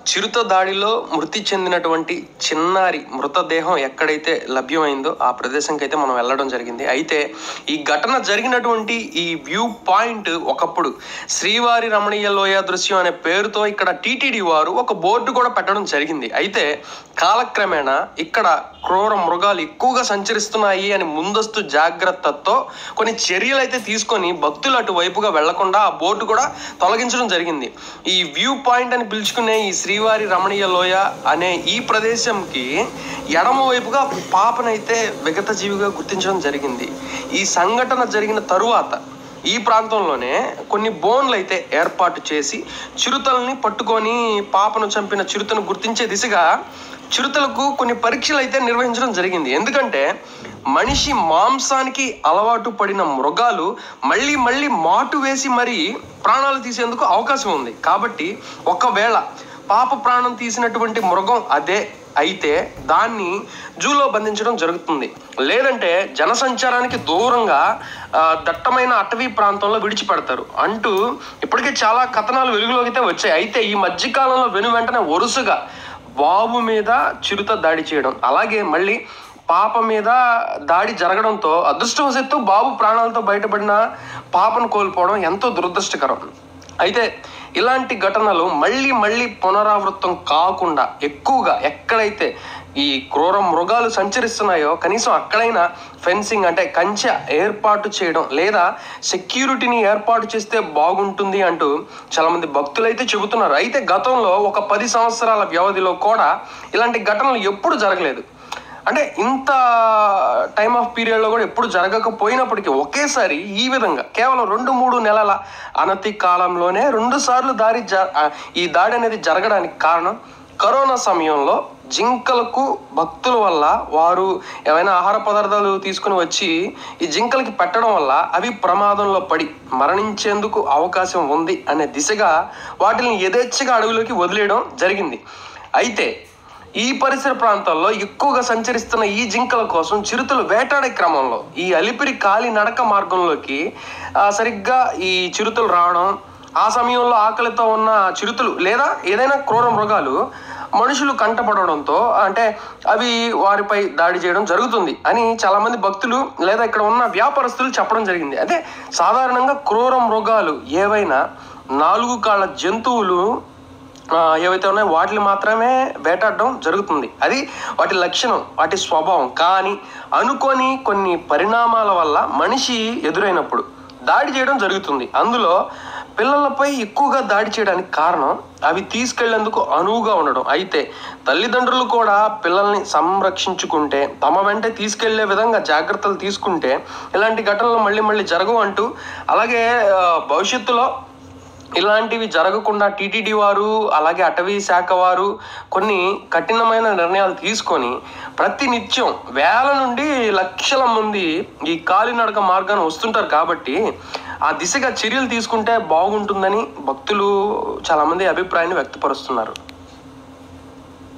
చిరుత దాడిలో మృతి చెందినటువంటి చిన్నారి మృతదేహం ఎక్కడైతే లభ్యమైందో ఆ ప్రదేశంకి అయితే మనం వెళ్ళడం జరిగింది అయితే ఈ ఘటన జరిగినటువంటి ఈ వ్యూ పాయింట్ ఒకప్పుడు శ్రీవారి రమణీయ లోయ దృశ్యం అనే పేరుతో ఇక్కడ టీటీడీ వారు ఒక బోర్డు కూడా పెట్టడం జరిగింది అయితే కాలక్రమేణా ఇక్కడ క్రూర మృగాలు ఎక్కువగా సంచరిస్తున్నాయి అని ముందస్తు జాగ్రత్తతో కొన్ని చర్యలు అయితే తీసుకొని భక్తులు అటువైపుగా వెళ్లకుండా ఆ బోర్డు కూడా తొలగించడం జరిగింది ఈ వ్యూ పాయింట్ అని పిలుచుకునే ఈ శ్రీవారి రమణీయ లోయ అనే ఈ ప్రదేశంకి ఎడమ వైపుగా పాపనైతే విగత జీవిగా గుర్తించడం జరిగింది ఈ సంఘటన జరిగిన తరువాత ఈ ప్రాంతంలోనే కొన్ని బోన్లు అయితే ఏర్పాటు చేసి చిరుతల్ని పట్టుకొని పాపను చంపిన చిరుతను గుర్తించే దిశగా చిరుతలకు కొన్ని పరీక్షలు అయితే నిర్వహించడం జరిగింది ఎందుకంటే మనిషి మాంసానికి అలవాటు పడిన మృగాలు మళ్ళీ మళ్ళీ మాటు వేసి మరీ ప్రాణాలు తీసేందుకు అవకాశం ఉంది కాబట్టి ఒకవేళ పాప ప్రాణం తీసినటువంటి మృగం అదే అయితే దాన్ని జూలో బంధించడం జరుగుతుంది లేదంటే జనసంచారానికి దూరంగా ఆ, దట్టమైన అటవీ ప్రాంతంలో విడిచిపెడతారు అంటూ ఇప్పటికే చాలా కథనాలు వెలుగులోకి అయితే వచ్చాయి అయితే ఈ మధ్యకాలంలో వెను వెంటనే వరుసగా బాబు మీద చిరుత దాడి చేయడం అలాగే మళ్ళీ పాప మీద దాడి జరగడంతో అదృష్టవశాత్తు బాబు ప్రాణాలతో బయటపడిన పాపను కోల్పోవడం ఎంతో దురదృష్టకరం అయితే ఇలాంటి ఘటనలు మళ్ళీ మళ్ళీ పునరావృతం కాకుండా ఎక్కువగా ఎక్కడైతే ఈ క్రూర మృగాలు సంచరిస్తున్నాయో కనీసం అక్కడైనా ఫెన్సింగ్ అంటే కంచె ఏర్పాటు చేయడం లేదా సెక్యూరిటీని ఏర్పాటు చేస్తే బాగుంటుంది అంటూ చాలా మంది భక్తులు అయితే చెబుతున్నారు అయితే గతంలో ఒక పది సంవత్సరాల వ్యవధిలో కూడా ఇలాంటి ఘటనలు ఎప్పుడు జరగలేదు అంటే ఇంత టైమ్ ఆఫ్ పీరియడ్లో కూడా ఎప్పుడు జరగకపోయినప్పటికీ ఒకేసారి ఈ విధంగా కేవలం రెండు మూడు నెలల అనతి కాలంలోనే రెండు సార్లు దాడి జ ఆ, ఈ దాడి అనేది జరగడానికి కారణం కరోనా సమయంలో జింకలకు భక్తుల వల్ల వారు ఏమైనా ఆహార పదార్థాలు తీసుకుని వచ్చి ఈ జింకలకి పెట్టడం వల్ల అవి ప్రమాదంలో పడి మరణించేందుకు అవకాశం ఉంది అనే దిశగా వాటిని యథేచ్ఛగా అడవిలోకి వదిలేయడం జరిగింది అయితే ఈ పరిసర ప్రాంతాల్లో ఎక్కువగా సంచరిస్తున్న ఈ జింకల కోసం చిరుతలు వేటాడే క్రమంలో ఈ అలిపిరి కాలి నడక మార్గంలోకి ఆ, సరిగ్గా ఈ చిరుతలు రావడం ఆ సమయంలో ఆకలితో ఉన్న చిరుతలు లేదా ఏదైనా క్రూర మృగాలు మనుషులు కంటపడడంతో అంటే అవి వారిపై దాడి చేయడం జరుగుతుంది అని చాలా మంది భక్తులు లేదా ఇక్కడ ఉన్న వ్యాపారస్తులు చెప్పడం జరిగింది అదే సాధారణంగా క్రూర మృగాలు ఏవైనా నాలుగు కాళ్ళ జంతువులు ఆ, ఏవైతే ఉన్నాయో వాటిని మాత్రమే వేటాడడం జరుగుతుంది అది వాటి లక్షణం వాటి స్వభావం కానీ అనుకోని కొన్ని పరిణామాల వల్ల మనిషి ఎదురైనప్పుడు దాడి చేయడం జరుగుతుంది అందులో పిల్లలపై ఎక్కువగా దాడి చేయడానికి కారణం అవి తీసుకెళ్లేందుకు అనువుగా ఉండడం అయితే తల్లిదండ్రులు కూడా పిల్లల్ని సంరక్షించుకుంటే తమ వెంటే తీసుకెళ్లే విధంగా జాగ్రత్తలు తీసుకుంటే ఇలాంటి ఘటనలు మళ్ళీ మళ్ళీ జరగవు అంటూ అలాగే ఆ, భవిష్యత్తులో ఇలాంటివి జరగకుండా టీటీడీ వారు అలాగే అటవీ శాఖ వారు కొన్ని కఠినమైన నిర్ణయాలు తీసుకొని ప్రతి నిత్యం వేల నుండి లక్షల మంది ఈ కాలినడక మార్గాన్ని వస్తుంటారు కాబట్టి ఆ దిశగా చర్యలు తీసుకుంటే బాగుంటుందని భక్తులు చాలామంది అభిప్రాయాన్ని వ్యక్తపరుస్తున్నారు